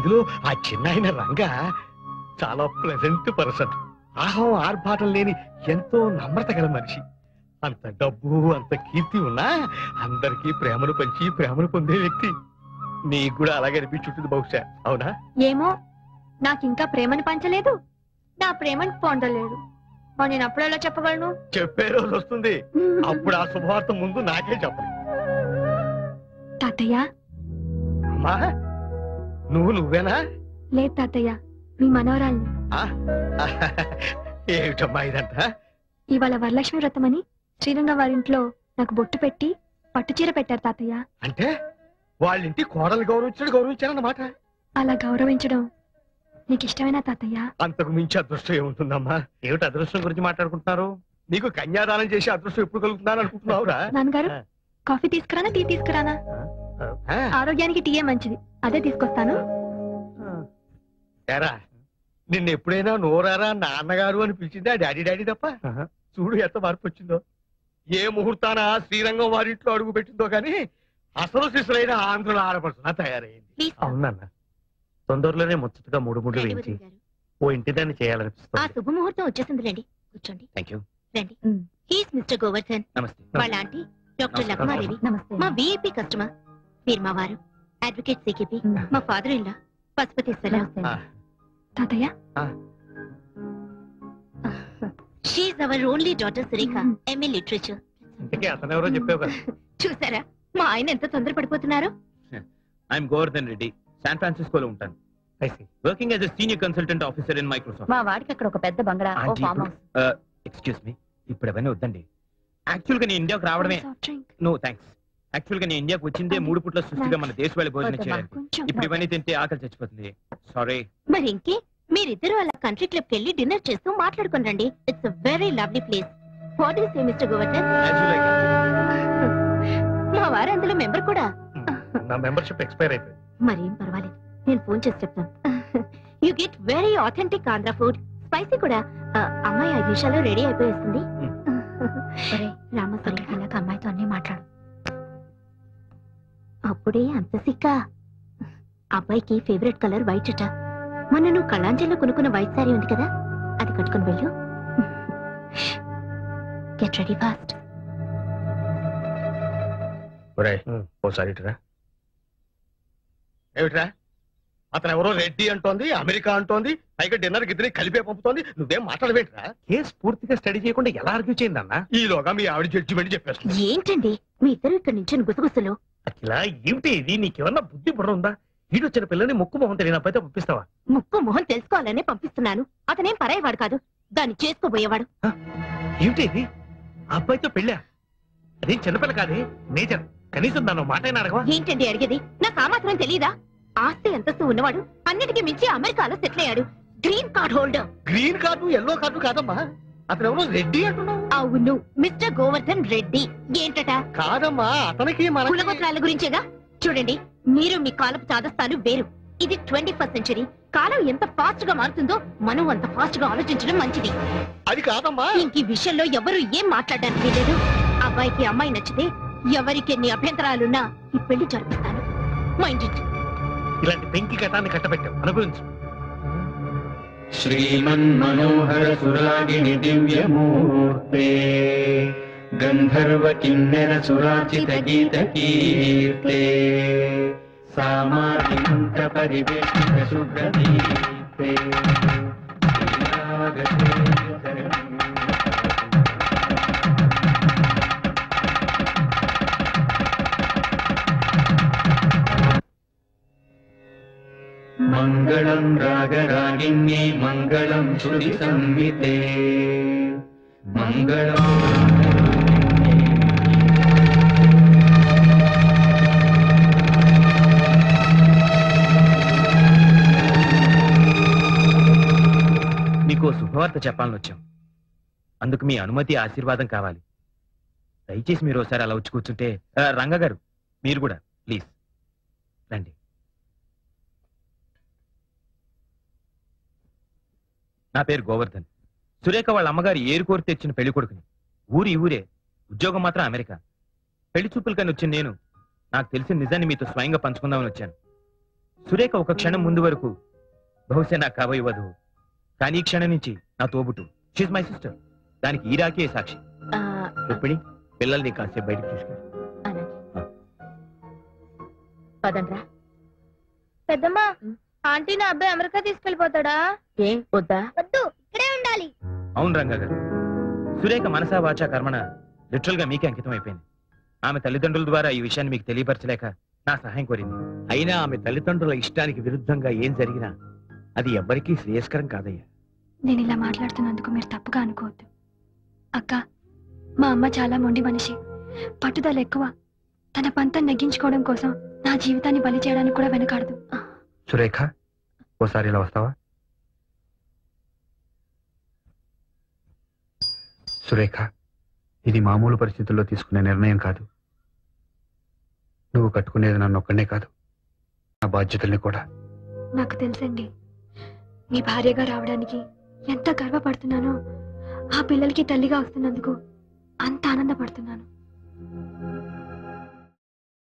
అందులో ఆ చిన్న ఆయన రంగ చాలా ప్లెజెంట్ పర్సన్ ఆహం ఆర్భాటం లేని ఎంతో నమ్రత గల మనిషి అంత డబ్బు అంత కీర్తి ఉన్నా అందరికీ ప్రేమను పంచి ప్రేమను పొందే వ్యక్తి నీకు కూడా అలాగే అనిపించుంటుంది బహుశా అవునా ఏమో నాకింకా ప్రేమని పంచలేదు నా ప్రేమని పొందలేదు మరి నేను అప్పుడు ఎలా చెప్పగలను చెప్పే రోజు వస్తుంది అప్పుడు ఆ శుభవార్త ముందు నాకే చెప్పాలి తాతయ్య అమ్మా నువ్వు నువ్వేనా లేదు తాతయ్య మీ మనవరాల్ని ఏమిటమ్మా ఇదంతా ఇవాళ వరలక్ష్మి వ్రతం అని శ్రీరంగ వారింట్లో నాకు బొట్టు పెట్టి పట్టు చీర పెట్టారు తాతయ్య అంటే వాళ్ళ ఇంటి కోడలు గౌరవించాడు గౌరవించారన్నమాట అలా గౌరవించడం నీకు ఇష్టమేనా తాతయ్య అంతకు మించి అదృష్టం ఏముంటుందమ్మా ఏమిటి అదృష్టం గురించి మాట్లాడుకుంటున్నారు నీకు కన్యాదానం చేసి అదృష్టం ఎప్పుడు కలుగుతున్నాను అనుకుంటున్నావురా నాన్నగారు కాఫీ తీసుకురానా టీ తీసుకురానా ఆ, ఆరోగ్యానికి టీయే మంచిది అదే తీసుకొస్తాను ఏరా నిన్న ఎప్పుడైనా నోరారా నాన్నగారు అని పిలిచిందా డాడీ డాడీ తప్ప చూడు ఎంత మార్పు వచ్చిందో ఏ ముహూర్తాన శ్రీరంగం వారింట్లో అడుగు పెట్టిందో కానీ అసలు శిశులైన ఆంధ్రుల ఆడపడుతున్నా తయారైంది అవునన్న తొందరలోనే ముచ్చటగా మూడు మూడు వేయించి ఓ ఇంటి దాన్ని ఆ చేయాలనిపిస్తుంది శుభముహూర్తం వచ్చేసింది రండి కూర్చోండి థ్యాంక్ యూ రండి హీస్ మిస్టర్ గోవర్ధన్ నమస్తే వాళ్ళ ఆంటీ డాక్టర్ నమస్కారం. లక్మాదేవి నమస్తే మా విఐపి కస్టమర్ మీరు మా వారు అడ్వకేట్ సికిపి మా ఫాదర్ ఇల్లా పశుపతీశ్వరరావు తాతయ్య she's our only daughter Surekha MA literature ఇంతకీ అతనెవరో చెప్పావు కదా చూసారా మా ఆయన ఎంత తొందరపడిపోతున్నారు ఐఎమ్ గోవర్ధన్ రెడ్డి శాన్ ఫ్రాన్సిస్కోలో ఉంటాను working as senior consultant officer in Microsoft మా వాడికి అక్కడ ఒక పెద్ద బంగళా ఓ ఆంటీ, ఫామ్ ఇప్పుడు- హౌస్ ఎక్స్క్యూజ్ మీ ఇప్పుడు అవన్నీ వద్దండి యాక్చువల్ గా నేను ఇండియాకు రావడమే నో థ్యాంక్స్ యాక్చువల్ గా నేను ఇండియాకు వచ్చిందే మూడు పుట్ల సృష్టిగా మన దేశ వాళ్ళ భోజనం వద్దమ్మా, చేయడానికి కొంచెం ఇప్పుడు ఇవన్నీ తింటే ఆకలి చచ్చిపోతుంది సారీ మరి ఇంకే మీరిద్దరూ అలా కంట్రీ క్లబ్ కెళ్ళి డిన్నర్ చేస్తూ మాట్లాడుకుని రండి it's very lovely place what is mister Govardhan మా వారు అందులో మెంబర్ కూడా నా మెంబర్షిప్ ఎక్స్పైర్ అయిపోయింది మరేం పర్వాలేదు నేను ఫోన్ చేసి చెప్తాను you get very authentic Andhra food spicy కూడా ఆ, అమ్మాయి ఐదు నిమిషాల్లో రెడీ అయిపోయేస్తుంది రామసరి అలాగ అమ్మాయితో అన్ని మాట్లాడు అప్పుడే అంత సిక్క అబ్బాయికి ఫేవరెట్ కలర్ వైట్ అట మొన్న నువ్వు కళాంజలిలో కొనుక్కున్న వైట్ సారీ ఉంది కదా అది కట్టుకుని వెళ్ళు గెట్ రెడీ ఫాస్ట్ ఒరేయ్, ఓసారి ఇటురా ఏమిట్రా అతను ఎవరో రెడ్డి అంటోంది అమెరికా అంటోంది పైగా డిన్నర్ గిద్దరి కలిపే పంపుతోంది నువ్వేం మాట్లాడవేంట్రా కేసు పూర్తిగా స్టడీ చేయకుండా ఎలా ఆర్గ్యూ చేయిందన్నా ఈలోగా మీ ఆవిడ జడ్జిమెంట్ చెప్పేస్తుంది ఏంటండి మీ ఇద్దరు ఇక్కడ నుంచి గుసగుసలు అఖిల ఏమిటి ఇది నీకేమన్నా బుద్ధి బుర్ర ఉందా ఈడు వచ్చిన పిల్లని ముక్కు మొహం తెలియని అబ్బాయితో పంపిస్తావా ముక్కు మొహం తెలుసుకోవాలనే పంపిస్తున్నాను అతనేం పరాయవాడు కాదు దాన్ని చేసుకోబోయేవాడు ఏమిటి ఇది ఆ అబ్బాయితో పెళ్ళా అదేం చిన్నపిల్ల కాదే నేచర్ కనీసం దాని మాట అయినా అడగవా ఏంటండి అడిగేది నాకు ఆ మాత్రం తెలీదా ఆస్తి అంతస్తు ఉన్నవాడు అన్నిటికీ మించి అమెరికాలో సెటిల్ అయ్యాడు green card holder green card yellow card కాదమ్మా అతను ఎవరో రెడ్డి అంటున్నావు అవును మిస్టర్ గోవర్ధన్ రెడ్డి ఏంటట కాదమ్మా అతనికి మన కులగోత్రాల గురించేగా చూడండి మీరు మీ కాలపు చాదస్తాలు వేరు ఇది ట్వంటీ ఫస్ట్ సెంచరీ కాలం ఎంత ఫాస్ట్ గా మారుతుందో మనం అంత ఫాస్ట్ గా ఆలోచించడం మంచిది అది కాదమ్మా ఇంక ఈ విషయంలో ఎవరు ఏం మాట్లాడడానికి లేదు అబ్బాయికి అమ్మాయి నచ్చితే ఎవరికి ఎన్ని అభ్యంతరాలున్నా ఈ పెళ్లి జరిపిస్తాను మైండ్ ఇట్ ఇలాంటి పెంకి కటాన్ని కట్టబెట్టావు అనుభవించు श्रीमन्मनोहर सुरागिणि दिव्यमूर्ते गन्धर्व किन्नर सुराचित गीतकीर्ते सामान्त परिवेष्टित सुप्रदीप्ते मङ्गलं रागरागिन्ये मङ्गलं श्रुति संहिते मङ्गलम् మీకు ఓ శుభవార్త చెప్పాలని వచ్చాం అందుకు మీ అనుమతి ఆశీర్వాదం కావాలి దయచేసి మీరు ఒకసారి అలా వచ్చి కూర్చుంటే ఆ, రంగ గారు మీరు కూడా ప్లీజ్ రండి నా పేరు గోవర్ధన్ సురేఖ వాళ్ళ అమ్మగారు ఏరు కోరి తెచ్చిన పెళ్లి కొడుకుని ఊరి ఊరే ఉద్యోగం మాత్రం అమెరికా పెళ్లి చూపులు కానీ వచ్చిన నేను నాకు తెలిసిన నిజాన్ని మీతో స్వయంగా పంచుకుందామని వచ్చాను సురేఖ ఒక క్షణం ముందు వరకు బహుశా నాకు కాబోయే వధువు కానీ ఈ క్షణం నుంచి నా తోబుట్టు షీజ్ మై సిస్టర్ దానికి ఈ రాకే సాక్షి ఆ, రుక్మిణి పిల్లల్ని కాసేపు బయటకు తీసుకెళ్ళి అలాగే. పదండ్రా పెద్దమ్మా ఆంటీ నా అబ్బాయి అమెరికా తీసుకెళ్లిపోతాడా ఏ వద్దా వద్దు ఇక్కడే ఉండాలి అవును రంగా గారు సురేఖ మనసా వాచా కర్మణ లిటరల్ గా మీకే అంకితం అయిపోయింది ఆమె తల్లిదండ్రుల ద్వారా ఈ విషయాన్ని మీకు తెలియపరచలేక నా సహాయం కోరింది అయినా ఆమె తల్లిదండ్రుల ఇష్టానికి విరుద్ధంగా ఏం జరిగినా అది ఎవ్వరికీ శ్రేయస్కరం కాదయ్యా నేను ఇలా మాట్లాడుతున్నందుకు మీరు తప్పుగా అనుకోవద్దు అక్క మా అమ్మ చాలా మొండి మనిషి పట్టుదల ఎక్కువ తన పంతం నెగ్గించుకోవడం కోసం నా జీవితాన్ని బలి చేయడానికి కూడా వెనకాడదు సురేఖ ఓసారి ఇలా వస్తావా సురేఖ ఇది మామూలు పరిస్థితుల్లో తీసుకునే నిర్ణయం కాదు నువ్వు కట్టుకునేది నన్ను ఒక్కనే కాదు నా బాధ్యతల్ని కూడా నాకు తెలుసండి మీ భార్యగా రావడానికి ఎంత గర్వపడుతున్నానో ఆ పిల్లలకి తల్లిగా వస్తున్నందుకు అంత ఆనందపడుతున్నాను